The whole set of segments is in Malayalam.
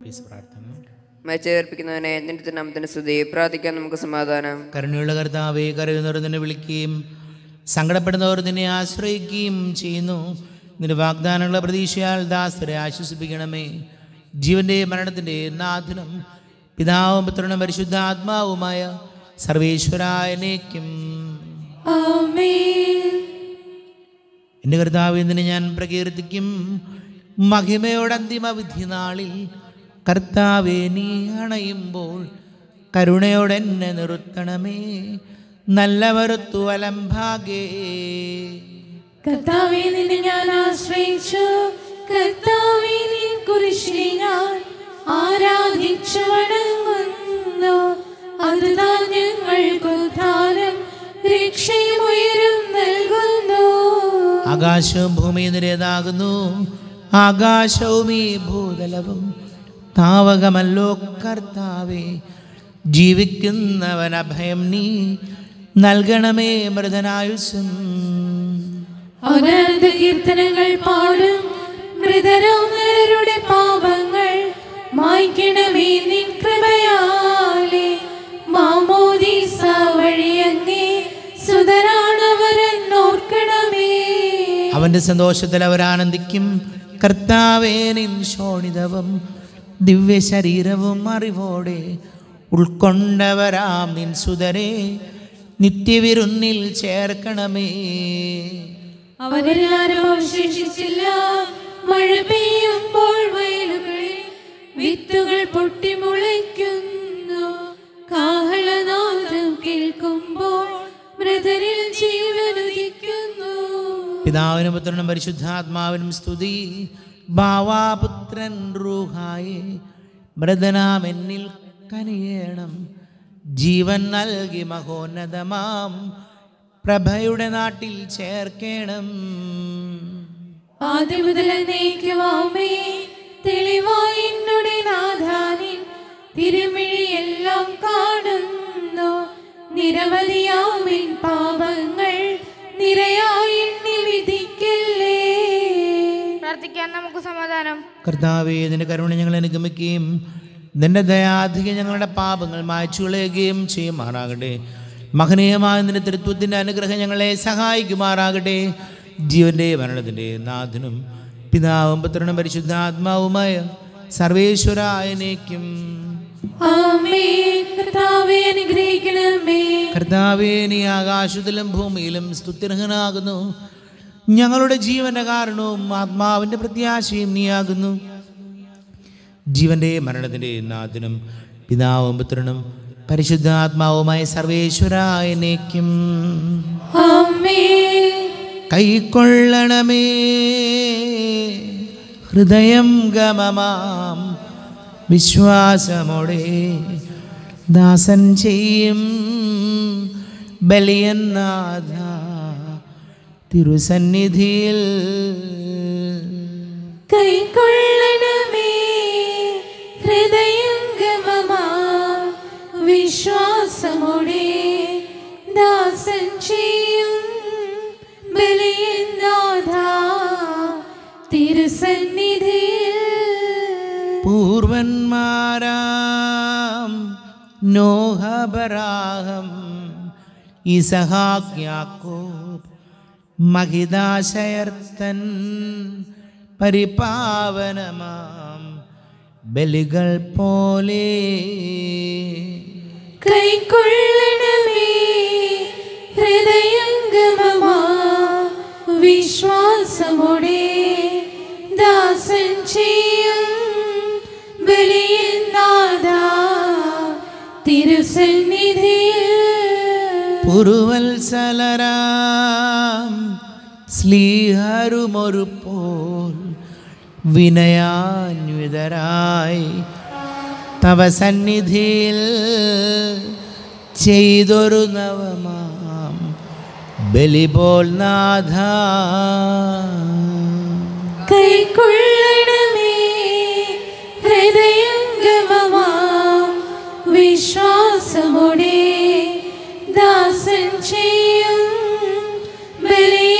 പ്ലീസ് പ്രാർത്ഥന മരിച്ചേർപ്പിക്കുന്നവനെ നിന്റെ നാമത്തിന് സ്തുതി പ്രാർത്ഥിക്കാൻ നമുക്ക് സമാധാനം കരുണയുള്ള കർത്താവെ കരയുന്നവർ നിന്നെ വിളിക്കുകയും സങ്കടപ്പെടുന്നവർ നിന്നെ ആശ്രയിക്കുകയും ചെയ്യുന്നു നിന്റെ വാഗ്ദാനങ്ങളെ പ്രതീക്ഷയാൽ ദാസരെ ആശ്വസിപ്പിക്കണമേ ജീവന്റെ മരണത്തിൻ്റെ നാഥനും പിതാവും പുത്രനും പരിശുദ്ധാത്മാവുമായ സർവേശ്വരായനേക്കും എൻ്റെ കർത്താവ് എന്തിനെ ഞാൻ പ്രകീർത്തിക്കും മഹിമയുടെ അന്തിമ വിധി നാളിൽ കർത്താവെ നീ അണയുമ്പോൾ കരുണയോടെ എന്നെ നിർത്തണമേ നല്ലവരുത്തു അലംഭാഗേ കർത്താവെ നിന്നെ ഞാൻ ആശ്രയിച്ചു കർത്താവെ നിൻ കുരിശിനെ ഞാൻ ആരാധിച്ചു വണങ്ങുന്നു അതുതാ ഞങ്ങൾക്ക് ഉദ്ധാരം രക്ഷയും ഉയരും നൽകുന്നു ആകാശവും ഭൂമിയും നിരേതാകുന്നു ആകാശവും ഈ ഭൂതലവും താവകമല്ലോ കർത്താവേ ജീവിക്കുന്നവൻ അഭയം നീ നൽകണമേ മൃതനായുസ്സും അനന്ത കീർത്തനങ്ങൾ പാടും മൃതരോമരുടെ പാപങ്ങൾ മായ്ക്കണമേ നിൻ കൃപയാലെ മാമോദീസ വഴിയങ്ങേ സുതരാണവരെന്നോർക്കണമേ അവൻ്റെ സന്തോഷത്തിൽ അവർ ആനന്ദിക്കും കർത്താവേ നിൻ ശോണിതവും ദിവ്യ ശരീരവും അറിവോടെ ഉൾക്കൊണ്ടവരാം നിൻ സുതരെ നിത്യവിരുന്നിൽ ചേർക്കണമേ അവരെല്ലാരും അവശേഷിച്ചില്ല മഴ പെയ്യുമ്പോൾ വയലുകളിൽ വിത്തുകൾ പൊട്ടിമുളയ്ക്കുന്നു കാഹളനാദം കേൾക്കുമ്പോൾ മൃതരിൽ ജീവനുദിക്കുന്നു പിതാവിനും പുത്രനും പരിശുദ്ധാത്മാവിനും സ്തുതി ഭാവാപുത്രൻ റൂഹായെ മൃതനാം എന്നിൽ കനിയേണം ജീവൻ നൽകി മഹോന്നതമാം പ്രഭയുടെ നാട്ടിൽ ചേർക്കേണം ആദ്യം മുതൽ നീക്കുവാമേ തെളിവായി എന്നുടെ നാഥാനിൻ തിരുമിഴിയെല്ലാം കാണുന്നു നിരവധിയാമിൻ പാപങ്ങൾ നിരയായി എണ്ണി വിധിക്കല്ലേ പ്രാർത്ഥിക്കാൻ നമുക്ക് സമാധാനം കർത്താവേ നിന്റെ കരുണ ഞങ്ങൾ അനുഗമിക്കുകയും നിന്റെ ദയാധികം ഞങ്ങളുടെ പാപങ്ങൾ മായ്ച്ചു കളയുകയും ചെയ്യുമാറാകട്ടെ മഹനീയമായ നിന്റെ തൃത്വത്തിൻ്റെ അനുഗ്രഹം ഞങ്ങളെ സഹായിക്കുമാറാകട്ടെ ജീവന്റെ മരണത്തിൻ്റെ നാഥനും പിതാവും പുത്രനും പരിശുദ്ധാത്മാവുമായ സർവേശ്വരായനേക്കും ആമേ കർത്താവേ അനുഗ്രഹിക്കണമേ കർത്താവേ നീ ആകാശത്തിലും ഭൂമിയിലും സ്തുത്യർഹനാകുന്നു ഞങ്ങളുടെ ജീവന്റെ കാരണവും ആത്മാവിൻ്റെ പ്രത്യാശയും നീയാകുന്നു ജീവന്റെ മരണത്തിൻ്റെ നാഥനും പിതാവും പുത്രനും പരിശുദ്ധാത്മാവുമായ സർവേശ്വരായനേക്കും ആമേ കൈക്കൊള്ളണമേ ഹൃദയം ഗമമാം വിശ്വാസമോടെ ദാസൻ ചെയ്യും ബലിയനാഥ തിരുസന്നിധിയിൽ കൈക്കൊള്ളണമേ ഹൃദയംഗമമാ വിശ്വാസമോടെ ദാസൻ ചെയ്യും ബലിയനാഥ തിരുസന്നിധിയിൽ പൂർവന്മാരാം നോഹബരാഹം ഇസഹാക്യാക്കോബ് മഹിതാശയർത്തൻ പരിപാവനമാം ബലികൾ പോലെ കൈക്കൊള്ളണമേ ഹൃദയംഗമമാ വിശ്വാസമോടെ ദാസൻ ചെയ്യും ബലിയനാഥ തിരുസന്നിധിയിൽ പുരുവത്സലരാം സ്ലീഹരുമൊരു പോൽ വിനയാന്വിതരായി തവ സന്നിധിയിൽ ചെയ്തൊരു നവമാം ബലിപോൽ നാഥ കൈക്കൊള്ളണമേ ഹൃദയംഗമമാ വിശ്വാസമോടെ ദാസൻ ചെയ്യും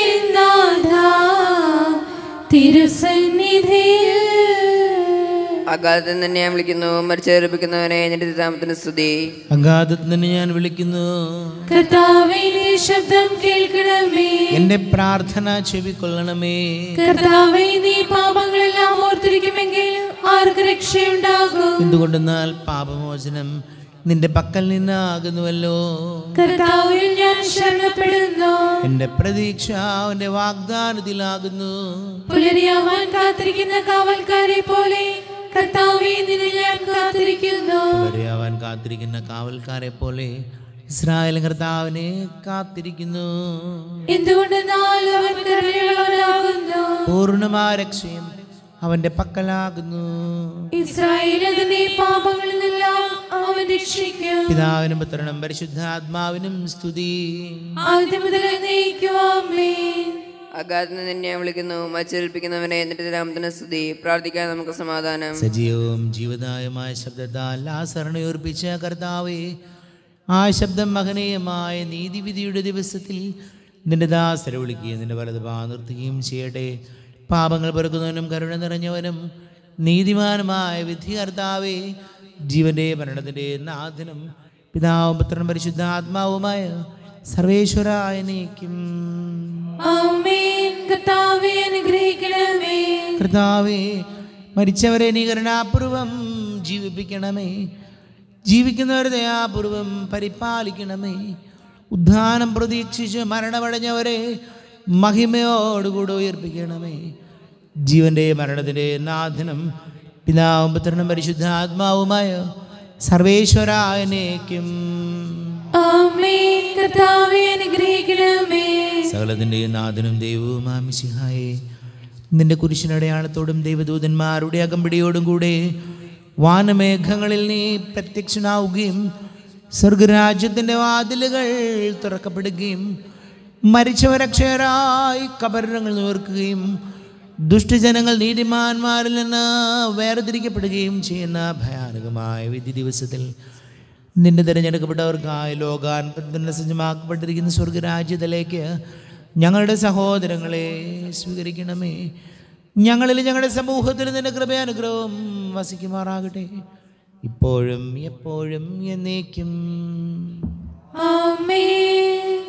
ബലിയനാഥ തിരുസന്നിധിയിൽ അഗാധത്തിൽ നിന്ന് ഞാൻ വിളിക്കുന്നു മരിച്ചേർപ്പിക്കുന്നവനെ നിന്റെ നാമത്തിന് സ്തുതി അഗാധത്തിൽ നിന്ന് ഞാൻ വിളിക്കുന്നു കർത്താവേ നീ ശബ്ദം കേൾക്കണമേ എൻ്റെ പ്രാർത്ഥന ചെവിക്കൊള്ളണമേ കർത്താവേ നീ പാപങ്ങളെല്ലാം ഓർത്തിരിക്കുമെങ്കിൽ ആർക്ക് രക്ഷയുണ്ടാകും എന്തുകൊണ്ടെന്നാൽ പാപമോചനം നിന്റെ പക്കൽ നിന്നാകുന്നുവല്ലോ കർത്താവിൽ ഞാൻ ശരണപ്പെടുന്നു എൻ്റെ പ്രതീക്ഷ അവൻ്റെ വാഗ്ദാനത്തിലാകുന്നു പുലരിയാവാൻ കാത്തിരിക്കുന്ന കാവൽക്കാരെ പോലെ കർത്താവെ നിന്നെ ഞാൻ കാത്തിരിക്കുന്നു അവൻ കാത്തിരിക്കുന്ന കാവൽക്കാരെ പോലെ ഇസ്രായേൽ കർത്താവിനെ കാത്തിരിക്കുന്നു എന്തുകൊണ്ടെന്നാൽ അവൻ കരുണയുള്ളവനാകുന്നു പൂർണ്ണമായ രക്ഷയും അവൻ്റെ പക്കലാകുന്നു ഇസ്രായേൽ അതിന്റെ പാപങ്ങളിൽ നിന്നെല്ലാം അവൻ രക്ഷിക്കും പിതാവിനും പുത്രനും പരിശുദ്ധാത്മാവിനും സ്തുതി ആദ്യം മുതൽ നയിക്കുവാമേ അഗാധത്തിൽ നിന്ന് ഞാൻ വിളിക്കുന്നു മരിച്ചേൽപ്പിക്കുന്നവനെ നിന്റെ നാമത്തിന് സ്തുതി പ്രാർത്ഥിക്കാൻ നമുക്ക് സമാധാനം സജീവവും ജീവദായമായ ശബ്ദത്താൽ ലാസരണയോർപ്പിച്ച കർത്താവേ ആ ശബ്ദം മഹനീയമായ നീതിവിധിയുടെ ദിവസത്തിൽ നിന്റെ ദാസരെ വിളിക്കുകയും നിന്റെ വലത് പാ നിർത്തുകയും ചെയ്യട്ടെ പാപങ്ങൾ പെറുക്കുന്നവനും കരുണ നിറഞ്ഞവനും നീതിമാനുമായ വിധി കർത്താവേ ജീവന്റെ മരണത്തിൻ്റെ നാഥനും പിതാവും പുത്രനും പരിശുദ്ധാത്മാവുമായ സർവേശ്വരായ നീക്കും ആമേൻ കർത്താവെ അനുഗ്രഹിക്കണമേ കർത്താവേ മരിച്ചവരെ നീ കരുണാപൂർവം ജീവിപ്പിക്കണമേ ജീവിക്കുന്നവരെ ദയാപൂർവം പരിപാലിക്കണമേ ഉദ്ധാനം പ്രതീക്ഷിച്ച് മരണമടഞ്ഞവരെ മഹിമയോടുകൂടെ ഉയർപ്പിക്കണമേ ജീവന്റെ മരണത്തിൻ്റെ നാഥനും പിതാവും പുത്രനും പരിശുദ്ധാത്മാവുമായ സർവേശ്വരായനേക്കും ആമേൻ കർത്താവെ അനുഗ്രഹിക്കണമേ സകലത്തിൻ്റെയും നാഥനും ദൈവവുമാം മിശിഹായെ നിന്റെ കുരിശിനടയാളത്തോടും ദൈവദൂതന്മാരുടെ അകമ്പടിയോടും കൂടെ വാനമേഘങ്ങളിൽ നീ പ്രത്യക്ഷനാവുകയും സ്വർഗരാജ്യത്തിൻ്റെ വാതിലുകൾ തുറക്കപ്പെടുകയും മരിച്ചവരക്ഷയരായി കബരങ്ങൾ നിവർക്കുകയും ദുഷ്ടജനങ്ങൾ നീതിമാന്മാരിൽ നിന്ന് വേർതിരിക്കപ്പെടുകയും ചെയ്യുന്ന ഭയാനകമായ വിധി ദിവസത്തിൽ നിന്റെ തിരഞ്ഞെടുക്കപ്പെട്ടവർക്കായി ലോകാൻപത്തിന് സജ്ജമാക്കപ്പെട്ടിരിക്കുന്ന സ്വർഗരാജ്യത്തിലേക്ക് ഞങ്ങളുടെ സഹോദരങ്ങളെ സ്വീകരിക്കണമേ ഞങ്ങളിൽ ഞങ്ങളുടെ സമൂഹത്തിൽ നിന്റെ കൃപയാനുഗ്രഹം വസിക്കുമാറാകട്ടെ ഇപ്പോഴും എപ്പോഴും എന്നേക്കും ആമേൻ